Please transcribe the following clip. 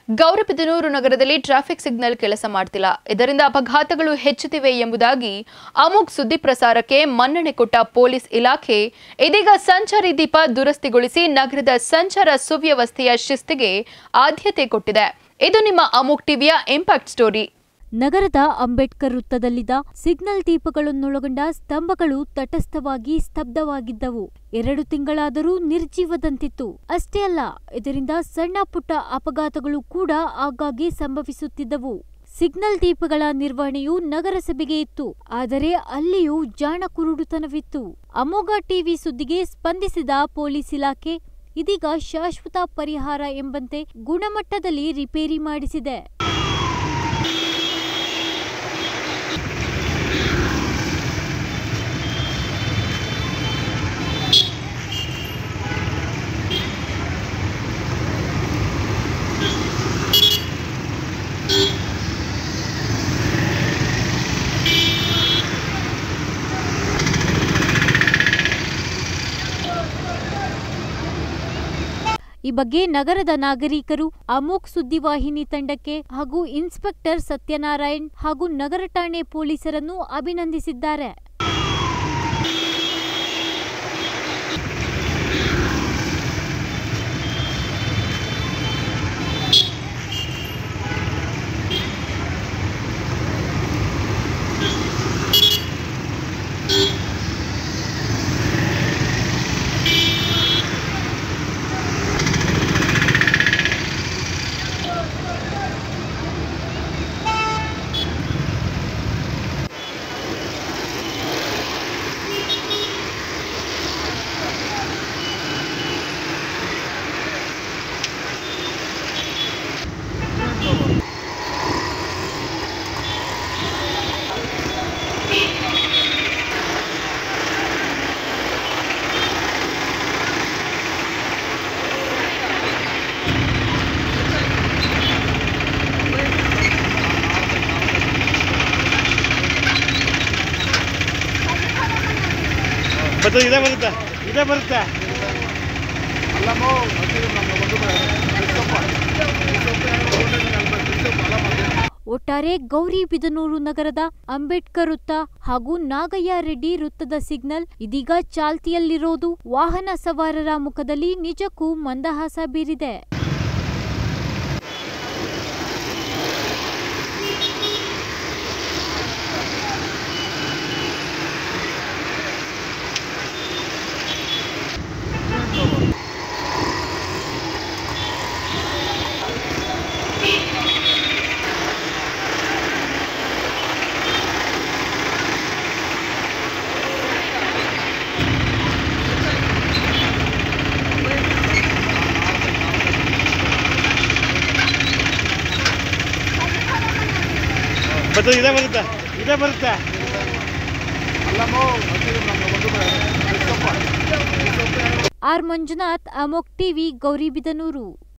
ಗೌರಿಬಿದನೂರು ನಗರದಲ್ಲಿ traffic signal ಕೆಲಸ ಮಾಡ್ತಿಲ್ಲ ಇದರಿಂದ ಅಪಘಾತಗಳು ಹೆಚ್ಚುತ್ತಿವೆ ಎಂಬುದಾಗಿ ಅಮುಕ್ ಸುದ್ದಿ ಪ್ರಸಾರಕ್ಕೆ ಮನ್ನಣೆ ಕೊಟ್ಟ ಪೊಲೀಸ್ ಇಲಾಖೆ ಇದೀಗ ಸಂಚಾರಿ ದೀಪ ದುರಸ್ತಿಗೊಳಿಸಿ ನಗರದ ಸಂಚಾರ ಸುವ್ಯವಸ್ಥೆಯ ಶಿಸ್ತಿಗೆ ಆದ್ಯತೆ ಕೊಟ್ಟಿದೆ ಇದು ನಿಮ್ಮ ಅಮುಕ್ ಟಿವಿಯ ಇಂಪ್ಯಾಕ್ಟ್ ಸ್ಟೋರಿ ನಗರದ ಅಂಬೇಡ್ಕರ್ ವೃತ್ತದಲ್ಲಿದ್ದ ಸಿಗ್ನಲ್ ದೀಪಗಳನ್ನೊಳಗೊಂಡ ಸ್ತಂಭಗಳು ತಟಸ್ಥವಾಗಿ ಸ್ತಬ್ಧವಾಗಿದ್ದವು ಎರಡು ತಿಂಗಳಾದರೂ ನಿರ್ಜೀವದಂತಿತ್ತು ಅಷ್ಟೇ ಅಲ್ಲ ಇದರಿಂದ ಸಣ್ಣ ಪುಟ್ಟ ಅಪಘಾತಗಳು ಕೂಡ ಆಗಾಗ್ಗೆ ಸಂಭವಿಸುತ್ತಿದ್ದವು ಸಿಗ್ನಲ್ ದೀಪಗಳ ನಿರ್ವಹಣೆಯು ನಗರಸಭೆಗೆ ಇತ್ತು ಆದರೆ ಅಲ್ಲಿಯೂ ಜಾಣ ಕುರುಡುತನವಿತ್ತು ಅಮೋಘ ಟಿವಿ ಸುದ್ದಿಗೆ ಸ್ಪಂದಿಸಿದ ಪೊಲೀಸ್ ಇಲಾಖೆ ಇದೀಗ ಶಾಶ್ವತ ಪರಿಹಾರ ಎಂಬಂತೆ ಗುಣಮಟ್ಟದಲ್ಲಿ ರಿಪೇರಿ ಮಾಡಿಸಿದೆ ಈ ಬಗ್ಗೆ ನಗರದ ನಾಗರಿಕರು ಅಮೋಕ್ ಸುದ್ದಿವಾಹಿನಿ ತಂಡಕ್ಕೆ ಹಾಗೂ ಇನ್ಸ್ಪೆಕ್ಟರ್ ಸತ್ಯನಾರಾಯಣ್ ಹಾಗೂ ನಗರ ಠಾಣೆ ಪೊಲೀಸರನ್ನು ಅಭಿನಂದಿಸಿದ್ದಾರೆ ಮತ್ತೆ ಇದೇ ಬರುತ್ತೆ ಇದೇ ಬರುತ್ತೆ ಒಟ್ಟಾರೆ ಗೌರಿಬಿದನೂರು ನಗರದ ಅಂಬೇಡ್ಕರ್ ವೃತ್ತ ಹಾಗೂ ನಾಗಯ್ಯ ರೆಡ್ಡಿ ವೃತ್ತದ ಸಿಗ್ನಲ್ ಇದೀಗ ಚಾಲ್ತಿಯಲ್ಲಿರೋದು ವಾಹನ ಸವಾರರ ಮುಖದಲ್ಲಿ ನಿಜಕ್ಕೂ ಮಂದಹಾಸ ಬೀರಿದೆ ಮತ್ತೆ ಇದೇ ಬರುತ್ತೆ ಇದೇ ಬರುತ್ತೆ ಆರ್ ಮಂಜುನಾಥ್ ಅಮೋಕ್ ಟಿವಿ ಗೌರಿಬಿದನೂರು